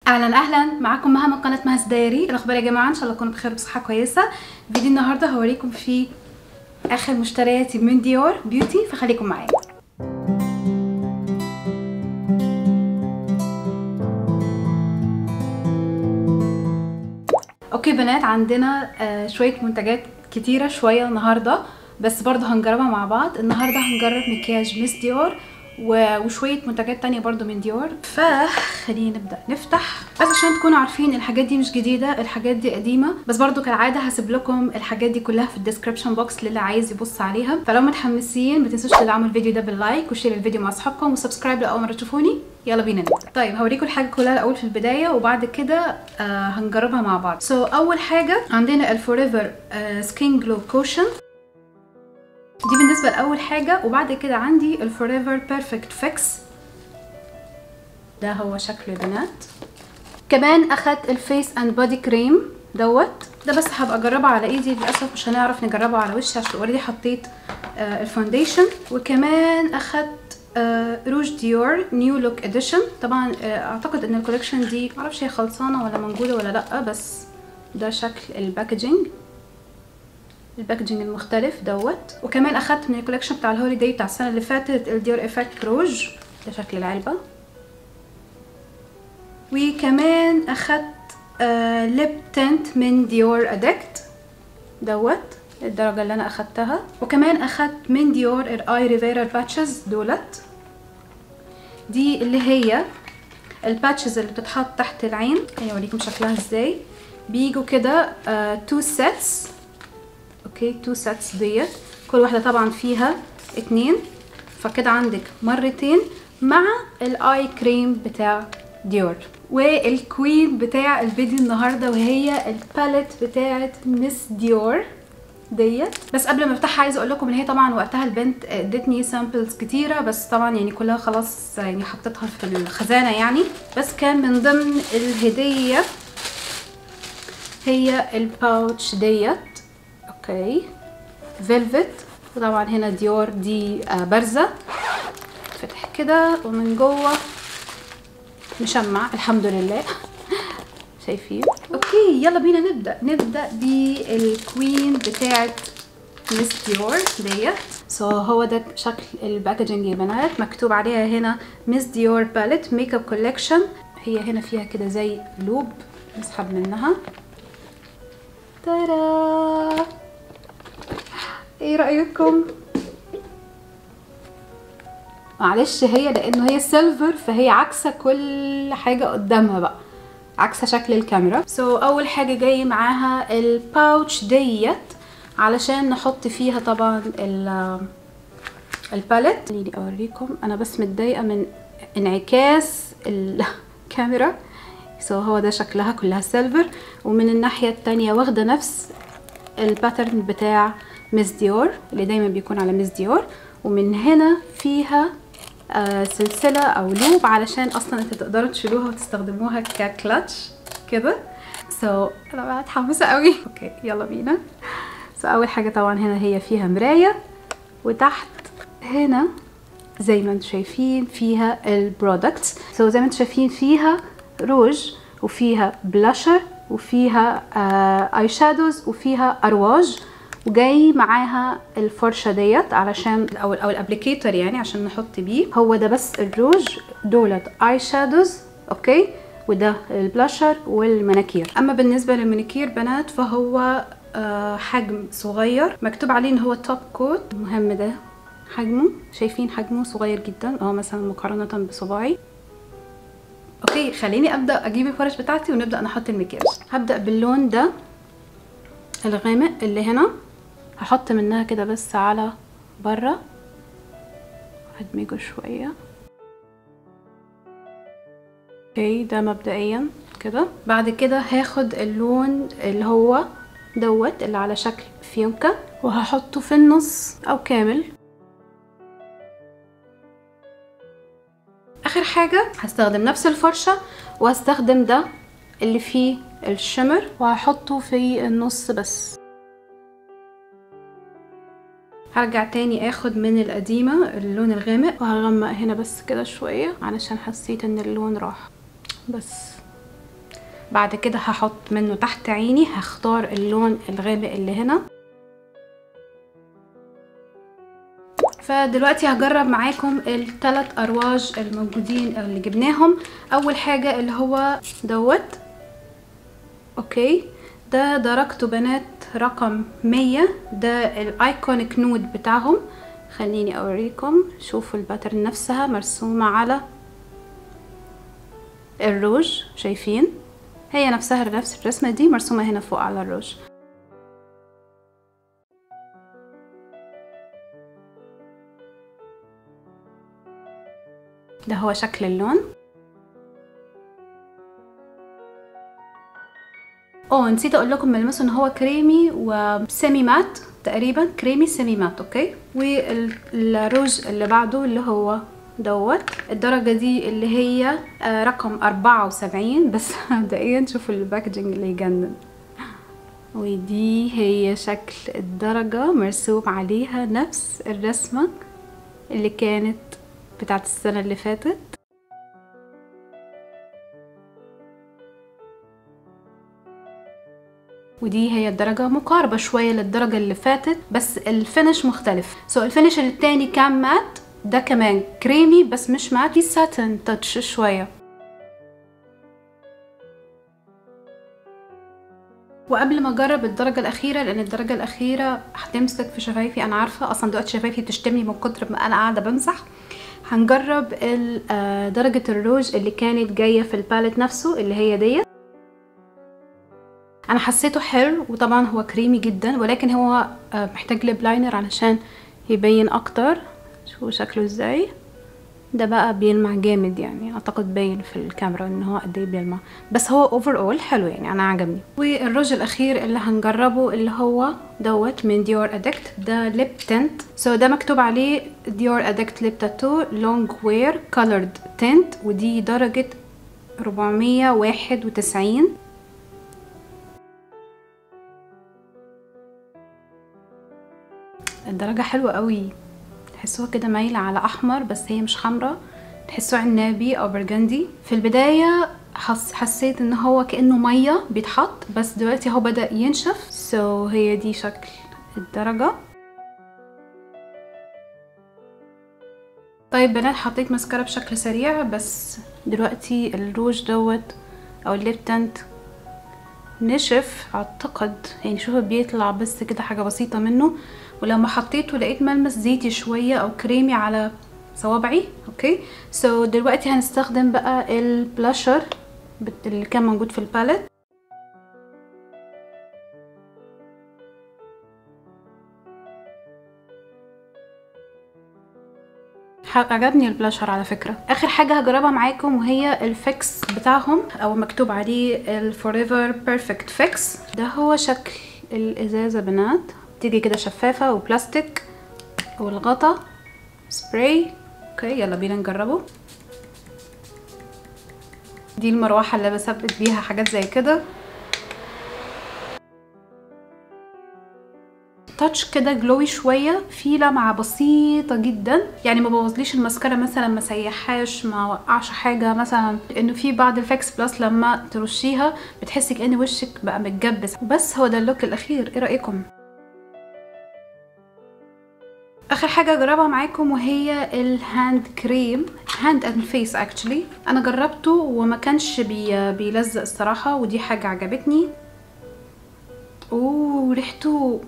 اهلا اهلا معاكم مها من قناه مهز دايري الاخبار يا جماعه ان شاء الله تكونوا بخير وبصحه كويسه فيديو النهارده هوريكم فيه اخر مشترياتي من ديور بيوتي فخليكم معايا اوكي بنات عندنا آه شويه منتجات كتيره شويه النهارده بس برضه هنجربها مع بعض النهارده هنجرب مكياج ميس ديور وشويه منتجات تانية برضو من ديور فخلينا نبدا نفتح بس عشان تكونوا عارفين الحاجات دي مش جديده الحاجات دي قديمه بس برضو كالعاده هسيب لكم الحاجات دي كلها في الديسكربشن بوكس للي عايز يبص عليها فلو متحمسين ما تنسوش تدعموا الفيديو ده باللايك وشير الفيديو مع اصحابكم وسبسكرايب لاول مره تشوفوني يلا بينا نبدا طيب هوريكم الحاجه كلها الاول في البدايه وبعد كده آه هنجربها مع بعض سو so, اول حاجه عندنا الفوريفر سكين جلو كوشن دي بالنسبة لأول حاجة وبعد كده عندي الفوريفر بيرفكت فيكس ده هو شكل البنات كمان أخدت الفيس اند بودي كريم دوت ده بس هبقى اجربه على ايدي للاسف مش هنعرف نجربه على وشي عشان اوريدي حطيت آه الفاونديشن وكمان اخدت آه روج ديور نيو لوك اديشن طبعا آه اعتقد ان الكوليكشن دي معرفش هي خلصانه ولا موجوده ولا لا بس ده شكل الباكجينج الباكجينج المختلف دوت وكمان اخدت من الكوليكشن بتاع الهوليداي بتاع السنه اللي فاتت الديور افكت روج ده شكل العلبه وكمان اخدت آه ليب تنت من ديور ادكت دوت الدرجه اللي انا اخدتها وكمان اخدت من ديور الاي ريفيرا باتشز دولت دي اللي هي الباتشز اللي بتتحط تحت العين يعني اوريكم شكلها ازاي بيجوا كده تو سيتس اوكي تو سيتس ديت كل واحده طبعا فيها اتنين فكده عندك مرتين مع الاي كريم بتاع ديور والكوين بتاع الفيديو النهارده وهي الباليت بتاعه مس ديور ديت بس قبل ما افتحها عايزه اقول لكم ان هي طبعا وقتها البنت ادتني سامبلز كتيره بس طبعا يعني كلها خلاص يعني حطيتها في الخزانه يعني بس كان من ضمن الهديه هي الباوتش ديت اوكي فيلفت وطبعا هنا ديور دي آه بارزه فتح كده ومن جوه مشمع الحمد لله شايفين اوكي يلا بينا نبدا نبدا بالكوين بتاعه مس ديور ديت سو so, هو ده شكل الباكجينج يا بنات مكتوب عليها هنا مس ديور باليت ميك اب كولكشن هي هنا فيها كده زي لوب نسحب منها ترى ايه رايكم معلش هي لانه هي سيلفر فهي عكسه كل حاجه قدامها بقى عكسه شكل الكاميرا سو so, اول حاجه جاي معاها الباوتش ديت علشان نحط فيها طبعا الباليت خليني اوريكم انا بس متضايقه من انعكاس الكاميرا سو so, هو ده شكلها كلها سيلفر ومن الناحيه التانية واخده نفس الباترن بتاع ميس ديور اللي دايما بيكون على ميس ديور ومن هنا فيها آه سلسلة او لوب علشان اصلا انتوا تقدروا تشيلوها وتستخدموها ككلاتش كده سو so, انا بقى متحمسة قوي اوكي يلا بينا سو so, اول حاجة طبعا هنا هي فيها مراية وتحت هنا زي ما انتم شايفين فيها البرودكتس سو so, زي ما انتم شايفين فيها روج وفيها بلاشر وفيها آه اي شادوز وفيها ارواج وجاي معاها الفرشه ديت علشان او او الابليكيتور يعني عشان نحط بيه هو ده بس الروج دولت اي شادوز اوكي وده البلاشر والمناكير اما بالنسبه للمناكير بنات فهو آه حجم صغير مكتوب عليه ان هو توب كوت المهم ده حجمه شايفين حجمه صغير جدا اه مثلا مقارنه بصباعي اوكي خليني ابدا اجيب الفرش بتاعتي ونبدا نحط المكياج هبدا باللون ده الغامق اللي هنا هحط منها كده بس على بره هدمجه شويه اوكي ده مبدئيا كده بعد كده هاخد اللون اللي هو دوت اللي على شكل فيونكة وهحطه في النص او كامل اخر حاجة هستخدم نفس الفرشة وهستخدم ده اللي فيه الشمر وهحطه في النص بس هرجع تاني اخد من القديمة اللون الغامق وهغمق هنا بس كده شوية علشان حسيت ان اللون راح بس بعد كده هحط منه تحت عيني هختار اللون الغامق اللي هنا فدلوقتي هجرب معاكم الثلاث ارواج الموجودين اللي جبناهم اول حاجة اللي هو دوت اوكي ده درجته بنات رقم مية ده الايكونيك نود بتاعهم خليني اوريكم شوفوا الباترن نفسها مرسومة على الروج شايفين هي نفسها نفس الرسمة دي مرسومة هنا فوق على الروج ده هو شكل اللون اه نسيت اقول لكم ملمسه ان هو كريمي وسيمي مات تقريبا كريمي سيمي مات اوكي والروج اللي بعده اللي هو دوت الدرجة دي اللي هي رقم أربعة وسبعين بس مبدئيا شوفوا الباكجينج اللي يجنن ودي هي شكل الدرجة مرسوم عليها نفس الرسمة اللي كانت بتاعت السنة اللي فاتت ودي هي الدرجة مقاربة شوية للدرجة اللي فاتت بس الفينش مختلف سو so الفينش التاني كان مات ده كمان كريمي بس مش مات في ساتن تاتش شوية وقبل ما اجرب الدرجة الأخيرة لأن الدرجة الأخيرة هتمسك في شفايفي أنا عارفة أصلا دلوقتي شفايفي بتشتمني من كتر ما أنا قاعدة بمسح هنجرب درجة الروج اللي كانت جاية في الباليت نفسه اللي هي ديت انا حسيته حلو وطبعا هو كريمي جدا ولكن هو محتاج ليب لاينر علشان يبين اكتر شوفوا شكله ازاي ده بقى بيلمع جامد يعني اعتقد باين في الكاميرا ان هو قد ايه بيلمع بس هو اوفر اول حلو يعني انا عجبني والروج الاخير اللي هنجربه اللي هو دوت من ديور ادكت ده ليب تنت سو ده مكتوب عليه ديور ادكت ليب تاتو لونج وير كولرد تنت ودي درجة 491 الدرجة حلوة قوي تحسوها كده مايلة على أحمر بس هي مش حمرا تحسوه عنابي أو برجندي في البداية حس حسيت ان هو كأنه مية بيتحط بس دلوقتي هو بدأ ينشف سو so هي دي شكل الدرجة طيب بنات حطيت ماسكارا بشكل سريع بس دلوقتي الروج دوت او الليب تنت نشف اعتقد يعني شوفوا بيطلع بس كده حاجة بسيطة منه ولما حطيته لقيت ملمس زيتي شوية او كريمي على صوابعي اوكي سو so دلوقتي هنستخدم بقى البلاشر اللي كان موجود في الباليت عجبني البلاشر على فكرة اخر حاجة هجربها معاكم وهي الفيكس بتاعهم او مكتوب عليه الفوريفر بيرفكت فيكس ده هو شكل الازازة بنات تيجي كده شفافة وبلاستيك والغطا سبراي اوكي يلا بينا نجربه دي المروحة اللي بثبت بيها حاجات زي كده تاتش كده جلوي شويه في لمعه بسيطه جدا يعني ما بوظليش الماسكارا مثلا ما سيحهاش ما وقعش حاجه مثلا انه في بعض الفاكس بلس لما ترشيها بتحسي كأن وشك بقى متجبس بس هو ده اللوك الاخير ايه رايكم اخر حاجه اجربها معاكم وهي الهاند كريم هاند اند فيس اكشلي انا جربته وما كانش بي بيلزق الصراحه ودي حاجه عجبتني اوه ريحته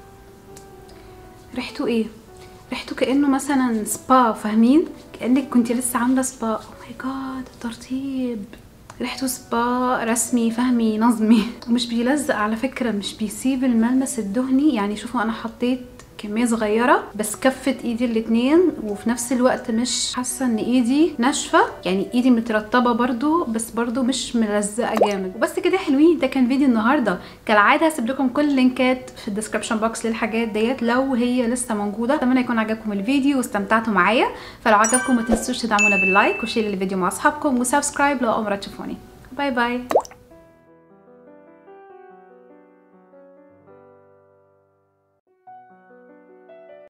ريحته ايه ريحته كانه مثلا سبا فاهمين كانك كنت لسه عامله سبا او ماي جاد ترطيب ريحته سبا رسمي فهمي نظمي ومش بيلزق على فكره مش بيسيب الملمس الدهني يعني شوفوا انا حطيت كميه صغيره بس كفت ايدي الاتنين وفي نفس الوقت مش حاسه ان ايدي ناشفه يعني ايدي مترطبه برضو بس برضو مش ملزقه جامد وبس كده حلوين ده كان فيديو النهارده كالعاده هسيب لكم كل اللينكات في الديسكربشن بوكس للحاجات ديت لو هي لسه موجوده اتمنى يكون عجبكم الفيديو واستمتعتوا معايا فلو عجبكم ما تنسوش تدعمونا باللايك وشير الفيديو مع اصحابكم وسبسكرايب لو اول مره تشوفوني باي باي